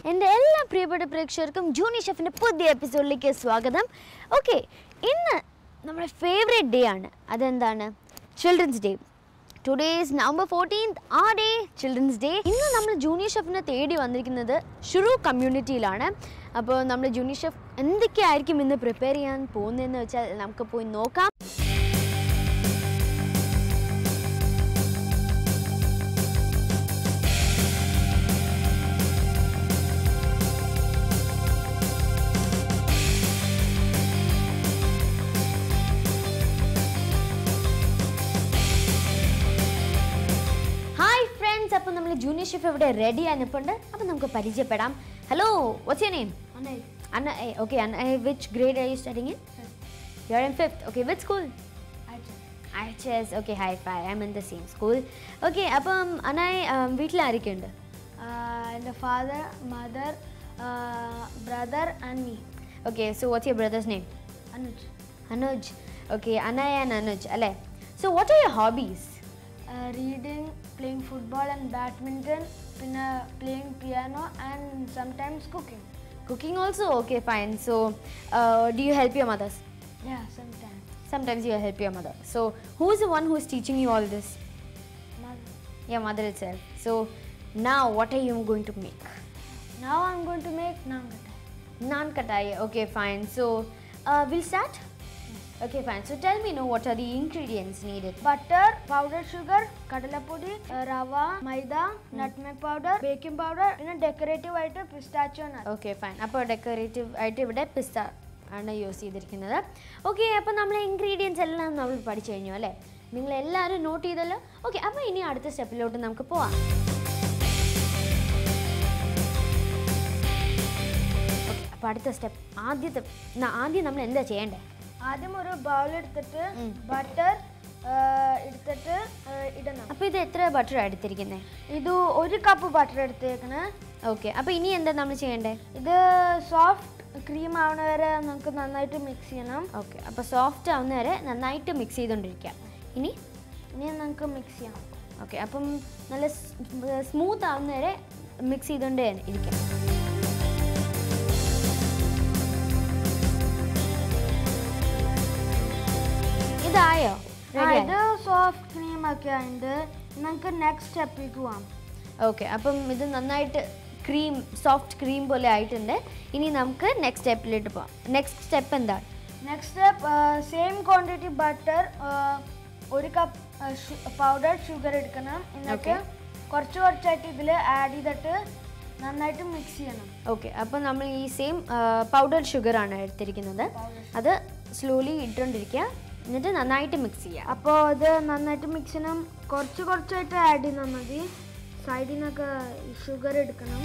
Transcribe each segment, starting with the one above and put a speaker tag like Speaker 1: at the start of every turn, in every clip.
Speaker 1: എൻ്റെ എല്ലാ പ്രിയപ്പെട്ട പ്രേക്ഷകർക്കും ജൂനി ഷെഫിൻ്റെ പുതിയ എപ്പിസോഡിലേക്ക് സ്വാഗതം ഓക്കെ ഇന്ന് നമ്മുടെ ഫേവറേറ്റ് ഡേ ആണ് അതെന്താണ് children's day today is November fourteenth ആ ഡേ ചിൽഡ്രൻസ് ഡേ ഇന്ന് നമ്മൾ ജൂനിയർ ഷെഫിനെ തേടി വന്നിരിക്കുന്നത് ഷുറു കമ്മ്യൂണിറ്റിയിലാണ് അപ്പോൾ നമ്മൾ ജൂനിയർ ഷെഫ് എന്തൊക്കെയായിരിക്കും ഇന്ന് പ്രിപ്പയർ ചെയ്യാൻ പോകുന്നതെന്ന് വെച്ചാൽ നമുക്ക് പോയി നോക്കാം ഹായ് ഫ്രണ്ട്സ് അപ്പോൾ നമ്മൾ ജൂനിയർ ഷെഫ് ഇവിടെ റെഡി ആയിട്ടുണ്ട് അപ്പോൾ നമുക്ക് പരിചയപ്പെടാം hello what's your name
Speaker 2: Anil.
Speaker 1: Anna, eh, okay, Anna, eh, which grade are you studying in? You're in fifth. Okay, which school? IHS. Okay, hi, fi. I'm in the same school. Okay, അപ്പം അനായി വീട്ടിൽ ആരൊക്കെയുണ്ട്
Speaker 2: എൻ്റെ father mother brother and me
Speaker 1: okay so what's your brother's name
Speaker 2: Anuj
Speaker 1: Anuj okay Anaya and Anuj അല്ലേ so what are your hobbies
Speaker 2: reading playing football and badminton പിന്നെ playing piano and sometimes cooking
Speaker 1: cooking also okay fine so do you help your mother's
Speaker 2: yeah sometimes
Speaker 1: Sometimes you help your mother. So, who is the one who is teaching you all this?
Speaker 2: mother
Speaker 1: Your mother itself. So, now what are you going to make?
Speaker 2: now i'm going to make nangata
Speaker 1: Naan katai. Okay, fine. So, uh, we'll start. Okay, fine. So, tell me, know what are the ingredients needed?
Speaker 2: Butter powder sugar കടലപ്പൊടി rava maida nutmeg powder baking powder പിന്നെ decorative ആയിട്ട് pistachio nut
Speaker 1: okay fine അപ്പോൾ decorative ആയിട്ട് ഇവിടെ പിസ്ത ആണ് use ചെയ്തിരിക്കുന്നത് okay അപ്പോൾ നമ്മൾ ഇൻഗ്രീഡിയൻസ് എല്ലാം നമ്മൾ പഠിച്ചു കഴിഞ്ഞു അല്ലേ നിങ്ങൾ എല്ലാവരും നോട്ട് ചെയ്തല്ലോ ഓക്കെ അപ്പോൾ ഇനി അടുത്ത സ്റ്റെപ്പിലോട്ട് നമുക്ക് പോവാം ഓക്കെ അപ്പോൾ അടുത്ത സ്റ്റെപ്പ് ആദ്യത്തെ ന- ആദ്യം നമ്മൾ എന്താ ചെയ്യേണ്ടത്
Speaker 2: ആദ്യം ഒരു ബൗൾ എടുത്തിട്ട്
Speaker 1: ഉം.
Speaker 2: ബട്ടർ എടുത്തിട്ട് ആ, ഇടണം
Speaker 1: അപ്പോൾ ഇത് എത്ര ബട്ടർ എടുത്തിരിക്കുന്നത്
Speaker 2: ഇത് ഒരു കപ്പ് ബട്ടർ എടുത്തേക്കണ്
Speaker 1: ഓക്കെ അപ്പോൾ ഇനി എന്താ നമ്മൾ ചെയ്യേണ്ടത്
Speaker 2: ഇത് സോഫ്റ്റ് ക്രീം ആവണ വരെ നമുക്ക് നന്നായിട്ട് മിക്സ് ചെയ്യണം
Speaker 1: ഓക്കെ അപ്പോൾ സോഫ്റ്റ് ആവുന്ന വരെ നന്നായിട്ട് മിക്സ് ചെയ്തുകൊണ്ടിരിക്കുക ഇനി
Speaker 2: ഇനി നമുക്ക് മിക്സ് ചെയ്യാം
Speaker 1: ഓക്കെ അപ്പം നല്ല സ്മൂത്ത് ആവുന്ന വരെ മിക്സ് ചെയ്തുകൊണ്ട് ഇരിക്കാം ഇതായോ
Speaker 2: ആ, ഇത് സോഫ്റ്റ് ക്രീം ഒക്കെ ആയിട്ട് നമുക്ക് നെക്സ്റ്റ് സ്റ്റെപ്പിലേക്ക് പോവാം
Speaker 1: ഓക്കെ അപ്പം ഇത് നന്നായിട്ട് ക്രീം സോഫ്റ്റ് ക്രീം പോലെ ആയിട്ടുണ്ട് ഇനി നമുക്ക് നെക്സ്റ്റ് സ്റ്റെപ്പിലോട്ട് പോവാം നെക്സ്റ്റ് സ്റ്റെപ്പ് എന്താണ്
Speaker 2: next step same quantity butter ഒരു കപ്പ് പൗഡർ ഷുഗർ എടുക്കണം എന്നിട്ട്
Speaker 1: Okay.
Speaker 2: കുറച്ച് കുറച്ചായിട്ട് ഇതിൽ ആഡ് ചെയ്തിട്ട് നന്നായിട്ട് മിക്സ് ചെയ്യണം
Speaker 1: ഓക്കെ അപ്പോൾ നമ്മൾ ഈ സെയിം പൗഡർ ഷുഗർ ആണ് എടുത്തിരിക്കുന്നത് അത് സ്ലോലി ഇട്ടുകൊണ്ടിരിക്കുക എന്നിട്ട് നന്നായിട്ട് മിക്സ് ചെയ്യുക
Speaker 2: അപ്പോൾ ഇത് നന്നായിട്ട് മിക്സ് ചെയ്യണം കുറച്ച് കുറച്ചായിട്ട് ആഡ് ചെയ്താൽ മതി സൈഡിൽ നിന്നൊക്കെ ഷുഗർ എടുക്കണം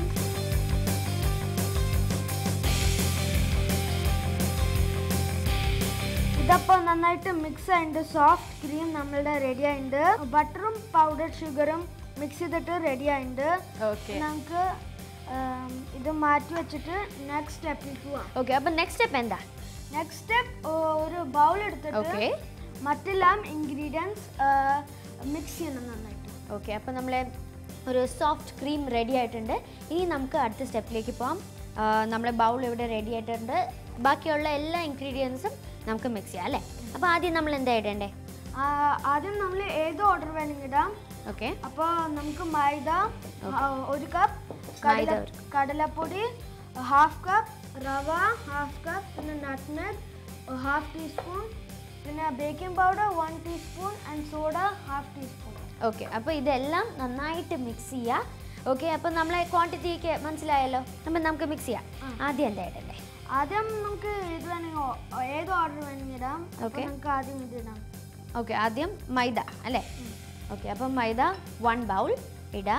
Speaker 2: ഇതപ്പോൾ നന്നായിട്ട് മിക്സ് ആയിട്ടുണ്ട് സോഫ്റ്റ് ക്രീം നമ്മളുടെ റെഡി ആയിട്ടുണ്ട് ബട്ടറും പൗഡർ ഷുഗറും മിക്സ് ചെയ്തിട്ട് റെഡി ആയിട്ടുണ്ട്
Speaker 1: ഓക്കെ
Speaker 2: നമുക്ക് ഉം, ഇത് മാറ്റി വെച്ചിട്ട് നെക്സ്റ്റ് സ്റ്റെപ്പിലേക്ക് പോവാം
Speaker 1: ഓക്കെ അപ്പോൾ നെക്സ്റ്റ് സ്റ്റെപ്പ് എന്താ
Speaker 2: നെക്സ്റ്റ് സ്റ്റെപ്പ് ഒരു ബൗൾ എടുത്തിട്ട്
Speaker 1: ഓക്കെ
Speaker 2: മറ്റെല്ലാം ഇൻഗ്രീഡിയൻസ് മിക്സ് ചെയ്യണം നന്നായിട്ട്
Speaker 1: ഓക്കെ അപ്പോൾ നമ്മളെ ഒരു സോഫ്റ്റ് ക്രീം റെഡി ആയിട്ടുണ്ട് ഇനി നമുക്ക് അടുത്ത സ്റ്റെപ്പിലേക്ക് പോകാം ആ, നമ്മുടെ ബൗൾ ഇവിടെ റെഡി ആയിട്ടുണ്ട് ബാക്കിയുള്ള എല്ലാ ഇൻഗ്രീഡിയൻസും നമുക്ക് മിക്സ് ചെയ്യാം അല്ലേ അപ്പോൾ ആദ്യം നമ്മൾ എന്താ ഇടണ്ടേ
Speaker 2: ആ, ആദ്യം നമ്മൾ ഏത് ഓർഡർ വേണമെങ്കിൽ ഇടാം
Speaker 1: ഓക്കെ
Speaker 2: അപ്പോൾ നമുക്ക് മൈദ ആ, ഒരു കപ്പ്
Speaker 1: മൈദ
Speaker 2: കടല
Speaker 1: ഒരു
Speaker 2: കടലപ്പൊടി half cup rava half cup പിന്നെ നട്ട്മെഗ് ഹാഫ് ടീസ്പൂൺ പിന്നെ baking powder one teaspoon and soda half teaspoon
Speaker 1: okay അപ്പോൾ ഇതെല്ലാം നന്നായിട്ട് മിക്സ് ചെയ്യുക ഓക്കെ അപ്പോൾ നമ്മളെ ക്വാണ്ടിറ്റിക്ക് മനസ്സിലായല്ലോ അപ്പം നമുക്ക് മിക്സ് ചെയ്യാം ആദ്യം എന്താ ഇടണ്ടേ
Speaker 2: ആദ്യം നമുക്ക് ഇത് വേണമെങ്കിൽ ഓ- ഏത് ഓർഡർ വേണമെങ്കിൽ ഇടാം അപ്പോൾ
Speaker 1: Okay.
Speaker 2: നമുക്ക് ആദ്യം ഇത് ഇടാം
Speaker 1: ഓക്കെ ആദ്യം മൈദ അല്ലേ ഓക്കെ അപ്പം മൈദ വൺ ബൗൾ ഇടുക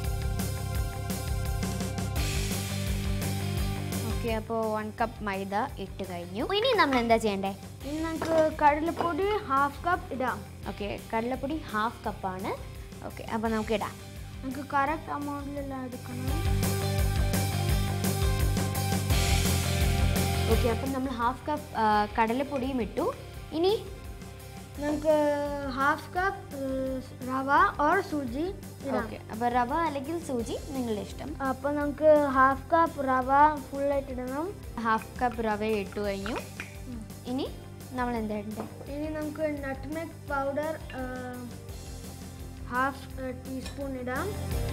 Speaker 1: ഓക്കെ അപ്പോൾ വൺ കപ്പ് മൈദ ഇട്ട് കഴിഞ്ഞു ഇനി നമ്മൾ എന്താ ചെയ്യണ്ടേ
Speaker 2: ഇനി നമുക്ക് കടലപ്പൊടി ഹാഫ് കപ്പ് ഇടാം
Speaker 1: ഓക്കെ കടലപ്പൊടി ഹാഫ് കപ്പാണ് ഓക്കെ അപ്പോൾ നമുക്ക് ഇടാം
Speaker 2: നമുക്ക് കറക്റ്റ് എമൗണ്ടിലെല്ലാം എടുക്കണം
Speaker 1: ഓക്കെ അപ്പം നമ്മൾ ഹാഫ് കപ്പ് കടലപ്പൊടിയും ഇട്ടു ഇനി
Speaker 2: നമുക്ക് half cup rava or sooji ഇടാം
Speaker 1: ഓക്കെ അപ്പോൾ റവ അല്ലെങ്കിൽ സൂചി നിങ്ങളുടെ ഇഷ്ടം
Speaker 2: അപ്പോൾ നമുക്ക് ഹാഫ് കപ്പ് റവ ഫുള്ളായിട്ട് ഇടണം
Speaker 1: ഹാഫ് കപ്പ് റവ ഇട്ടു കഴിഞ്ഞു ഇനി നമ്മൾ എന്താ ഇടണ്ടേ
Speaker 2: ഇനി നമുക്ക് നട്ട്മെഗ് പൗഡർ ഹാഫ് ടീസ്പൂൺ ഇടാം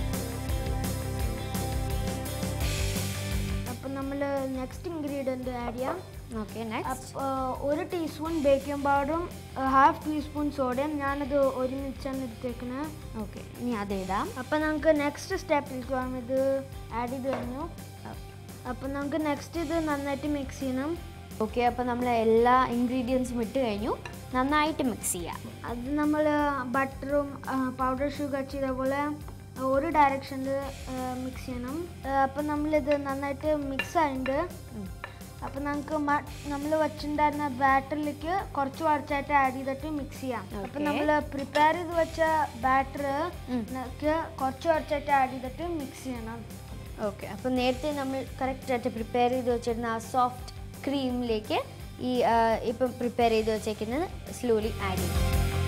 Speaker 2: അപ്പം നമ്മൾ നെക്സ്റ്റ് ഇൻഗ്രീഡിയൻറ്റ് ആഡ് ചെയ്യാം
Speaker 1: ഓക്കെ നെക്സ്റ്റ്
Speaker 2: അപ്പ- ഒരു ടീസ്പൂൺ ബേക്കിംഗ് പൗഡറും ഹാഫ് ടീസ്പൂൺ സോഡയും ഞാനത് ഒരുമിച്ചാണ് എടുത്തേക്കുന്നത്
Speaker 1: ഓക്കെ ഇനി അത് ഇടാം
Speaker 2: അപ്പം നമുക്ക് നെക്സ്റ്റ് സ്റ്റെപ്പിലേക്ക് പോകാം ഇത് ആഡ് ചെയ്ത് കഴിഞ്ഞു അപ്പം നമുക്ക് നെക്സ്റ്റ് ഇത് നന്നായിട്ട് മിക്സ് ചെയ്യണം
Speaker 1: ഓക്കെ അപ്പോൾ നമ്മൾ എല്ലാ ഇൻഗ്രീഡിയൻസും ഇട്ട് കഴിഞ്ഞു നന്നായിട്ട് മിക്സ് ചെയ്യാം
Speaker 2: അത് നമ്മൾ ബട്ടറും പൗഡർ ഷുഗർ ചെയ്ത പോലെ ഒരു ഡയറക്ഷനിൽ മിക്സ് ചെയ്യണം അപ്പം നമ്മളിത് നന്നായിട്ട് മിക്സ് ആയിട്ടുണ്ട് അപ്പം നമുക്ക് നമ്മൾ വെച്ചിട്ടുണ്ടായിരുന്ന ബാറ്ററിലേക്ക് കുറച്ച് കുറച്ചായിട്ട് ആഡ് ചെയ്തിട്ട് മിക്സ് ചെയ്യാം അപ്പം
Speaker 1: Okay.
Speaker 2: നമ്മൾ പ്രിപ്പയർ ചെയ്ത് വെച്ച ബാറ്റർ
Speaker 1: ഉം.
Speaker 2: കുറച്ച് കുറച്ചായിട്ട് ആഡ് ചെയ്തിട്ട് മിക്സ് ചെയ്യണം
Speaker 1: ഓക്കെ അപ്പോൾ നേരത്തെ നമ്മൾ കറക്റ്റായിട്ട് പ്രിപ്പയർ ചെയ്ത് വെച്ചിരുന്ന ആ സോഫ്റ്റ് ക്രീമിലേക്ക് ഈ ആ, ഇപ്പം പ്രിപ്പയർ ചെയ്ത് വെച്ചേക്കുന്നത് സ്ലോലി ആഡ് ചെയ്യും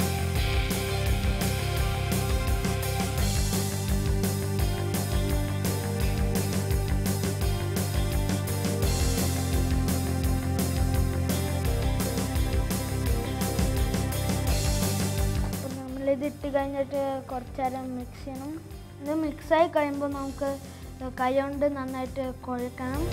Speaker 2: അപ്പം നമ്മളിത് ഇട്ട് കഴിഞ്ഞിട്ട് കുറച്ച് നേരം മിക്സ് ചെയ്യണം ഇത് മിക്സായി കഴിയുമ്പോൾ നമുക്ക് കൈ കൊണ്ട് നന്നായിട്ട് കുഴക്കണം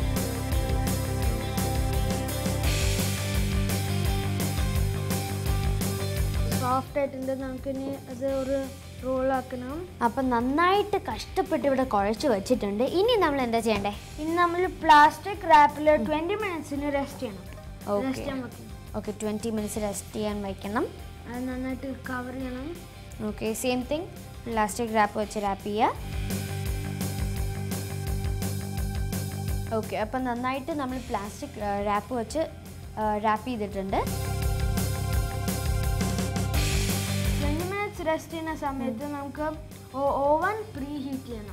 Speaker 2: സോഫ്റ്റ് ആയിട്ടുണ്ട് നമുക്കിനി അത് ഒരു റോളാക്കണം
Speaker 1: അപ്പം നന്നായിട്ട് കഷ്ടപ്പെട്ട് ഇവിടെ കുഴച്ച് വെച്ചിട്ടുണ്ട് ഇനി നമ്മൾ എന്താ ചെയ്യണ്ടേ
Speaker 2: ഇനി നമ്മൾ പ്ലാസ്റ്റിക് റാപ്പിൽ ട്വൻറ്റി മിനിറ്റ്സിന് റെസ്റ്റ് ചെയ്യണം
Speaker 1: Okay.
Speaker 2: റെസ്റ്റ് ചെയ്യാൻ വെക്കണം
Speaker 1: ഓക്കെ ട്വൻറ്റി മിനിറ്റ്സ് റെസ്റ്റ് ചെയ്യാൻ വയ്ക്കണം
Speaker 2: അത് നന്നായിട്ട് കവർ ചെയ്യണം
Speaker 1: okay same thing plastic wrap വെച്ച് റാപ്പ് ചെയ്യുക ഓക്കെ അപ്പം നന്നായിട്ട് നമ്മൾ പ്ലാസ്റ്റിക് റാപ്പ് വെച്ച് റാപ്പ് ചെയ്തിട്ടുണ്ട്
Speaker 2: ട്വൻറ്റി മിനിറ്റ്സ് റെസ്റ്റ് ചെയ്യുന്ന സമയത്ത് നമുക്ക് ഓവൻ പ്രീ ഹീറ്റ് ചെയ്യണം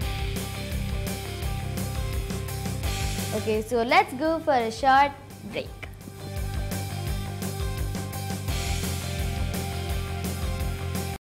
Speaker 1: Okay, so let's go for a short break.